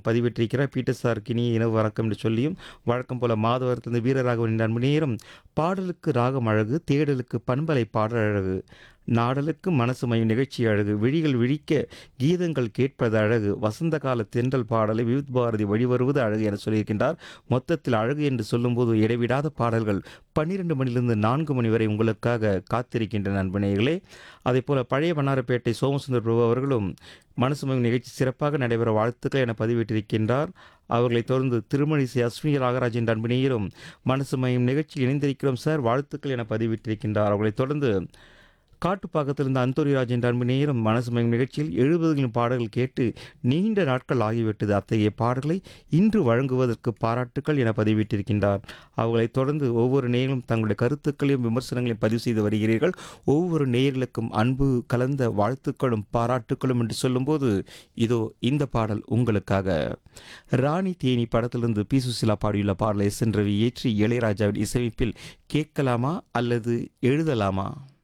பதிவிட்டிருக்கிறார் Peter சாருக்கு இனிய இரவு வணக்கம் என்று சொல்லியும் வழக்கம் போல மாதவரத்திலிருந்து வீரராகவன் அன்பு நேரம் பாடலுக்கு ராகம் அழகு தேடலுக்கு பண்பலை பாடல் அழகு நாடலுக்கு மனசு மையும் நிகழ்ச்சி அழகு விழிகள் விழிக்க கீதங்கள் கேட்பது அழகு வசந்த கால தென்றல் பாடலை விவித் பாரதி வழிவருவது அழகு என சொல்லியிருக்கின்றார் மொத்தத்தில் அழகு என்று சொல்லும்போது இடைவிடாத பாடல்கள் பன்னிரெண்டு மணிலிருந்து நான்கு மணி வரை உங்களுக்காக காத்திருக்கின்றன நண்பனேகளே அதே போல பழைய வண்ணாரப்பேட்டை சோமசுந்தர் பிரபு அவர்களும் மனசு மையம் நிகழ்ச்சி சிறப்பாக நடைபெற வாழ்த்துக்கள் என பதிவிட்டிருக்கின்றார் அவர்களைத் தொடர்ந்து திருமணிசை அஸ்வினி ராகராஜ் என்ற அன்பினேயரும் மனசு மையம் நிகழ்ச்சியில் இணைந்திருக்கிறோம் சார் வாழ்த்துக்கள் என பதிவிட்டிருக்கின்றார் அவர்களைத் தொடர்ந்து காட்டுப்பாக்கத்திலிருந்து அந்தோரிராஜ் என்ற அன்பு நேரம் மனசு மயம் நிகழ்ச்சியில் எழுபதுகளின் பாடல்கள் கேட்டு நீண்ட நாட்கள் ஆகிவிட்டது அத்தகைய பாடல்களை இன்று வழங்குவதற்கு பாராட்டுக்கள் என பதிவிட்டிருக்கின்றார் அவர்களைத் தொடர்ந்து ஒவ்வொரு நேயர்களும் தங்களுடைய கருத்துக்களையும் விமர்சனங்களையும் பதிவு செய்து வருகிறீர்கள் ஒவ்வொரு நேயர்களுக்கும் அன்பு கலந்த வாழ்த்துக்களும் பாராட்டுக்களும் என்று சொல்லும்போது இதோ இந்த பாடல் உங்களுக்காக ராணி தேனி படத்திலிருந்து பி சுசிலா பாடியுள்ள பாடலை சென்றவி ஏற்றி இளையராஜாவின் இசையமைப்பில் கேட்கலாமா அல்லது எழுதலாமா